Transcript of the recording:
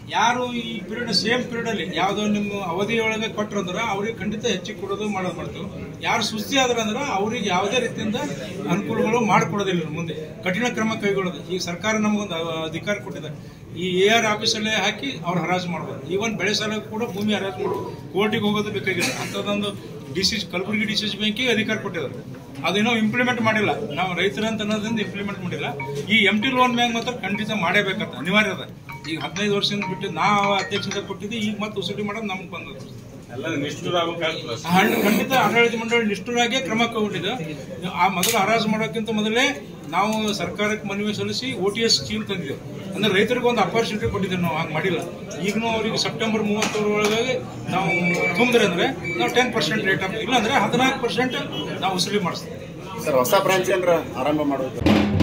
ಯಾರು ಈ period same period ಅಲ್ಲಿ ಯಾವ್ದೋ ನಿಮ್ಮ ಅವಧಿಯೊಳಗೆ ಕೊಟ್ರು ಅಂದ್ರೆ ಅವ್ರಿಗೆ ಖಂಡಿತ ಹೆಚ್ಚಿಗೆ ಕೊಡೋದು ಮಾಡೋದು ಮಾಡ್ತೀವಿ ಯಾರು ಸುಸ್ತಿ ಆದ್ರ ಅಂದ್ರೆ ಅವ್ರಿಗೆ ಯಾವುದೇ ರೀತಿಯಿಂದ ಅನುಕೂಲಗಳು ಮಾಡಿಕೊಡೋದಿಲ್ಲ ಮುಂದೆ ಕಠಿಣ ಕ್ರಮ ಕೈಗೊಳ್ಳೋದು ಈಗ ಸರ್ಕಾರ ನಮಗೊಂದು ಅ- ಅಧಿಕಾರ ಕೊಟ್ಟಿದೆ ಈ ಎ ಆರ್ ಆಫೀಸಲ್ಲೇ ಹಾಕಿ ಅವ್ರು ಹರಾಜು ಮಾಡ್ಬೋದು ಈವನ್ ಬೆಳೆ ಸಾಲ ಕೂಡ ಭೂಮಿ ಹರಾಜು ಮಾಡ್ಬೋದು ಕೋರ್ಟಿಗೆ ಹೋಗೋದು ಬೇಕಾಗಿಲ್ಲ ಅಂಥದ್ದೊಂದು ಡಿಸಿಸ್ ಕಲಬುರಗಿ ಡಿಸಿಸ್ ಬ್ಯಾಂಕಿಗೆ ಅಧಿಕಾರ ಕೊಟ್ಟಿದ್ದಾರೆ ಅದೇನೋ ಇಂಪ್ಲಿಮೆಂಟ್ ಮಾಡಿಲ್ಲ ನಾವು ರೈತರಂತ ಅನ್ನೋದ್ರಿಂದ ಇಂಪ್ಲಿಮೆಂಟ್ ಮಾಡಿಲ್ಲ ಈ ಎಂ ಟಿ ಲೋನ್ ಬ್ಯಾಂಕ್ ಮಾತ್ರ ಖಂಡಿತ ಮಾಡೇಬೇಕಂತ ಅನಿವಾರ್ಯ ಅದ ಈಗ ಹದಿನೈದು ವರ್ಷದಿಂದ ಬಿಟ್ಟು ನಾವು ಅಧ್ಯಕ್ಷತೆ ಕೊಟ್ಟಿದ್ದೆ ಈಗ ಮತ್ತೆ ವಸೂಲಿ ಮಾಡೋದು ನಮ್ಗೆ ಬಂದದ್ದು ಎಲ್ಲ ನಿಷ್ಠುರ ಆಗ್ಬೇಕಾಗ್ತದೆ ಹಣ್ಣು ಖಂಡಿತ ಆಡಳಿತ ಮಂಡಳಿ ನಿಷ್ಠುರಾಗಿ ಕ್ರಮ ಕೈಗೊಂಡಿದೆ ಆ ಮೊದಲು ಹರಾಜು ಮಾಡೋಕ್ಕಿಂತ ಮೊದಲೇ ನಾವು ಸರ್ಕಾರಕ್ಕೆ ಮನವಿ ಸಲ್ಲಿಸಿ ಓ ಟಿ ಎಸ್ ಸ್ಕೀಮ್ ತಂದಿದ್ದೇವೆ ಅಂದ್ರೆ ರೈತರಿಗೆ ಒಂದು ಅಪರ್ಚುನಿಟಿ ಕೊಟ್ಟಿದ್ದೇವೆ ನಾವು ಹಾಗೆ ಮಾಡಿಲ್ಲ ಈಗಲೂ ಅವರಿಗೆ ಸೆಪ್ಟೆಂಬರ್ ಮೂವತ್ತರ ಒಳಗಾಗಿ ನಾವು ತುಂಬಿದ್ರೆ ಅಂದ್ರೆ ನಾವು ಟೆನ್ ಪರ್ಸೆಂಟ್ ರೇಟ್ ಹಾಕ್ತೀವಿ ಇಲ್ಲ ಅಂದ್ರೆ ಹದಿನಾಲ್ಕು ಪರ್ಸೆಂಟ್ ನಾವು ವಸೂಲಿ ಮಾಡಿಸ್ತೀವಿ ಸರ್ ಹೊಸ ಬ್ರಾಂಚ್ ಏನ್ರ ಆರಂಭ ಮಾಡೋದು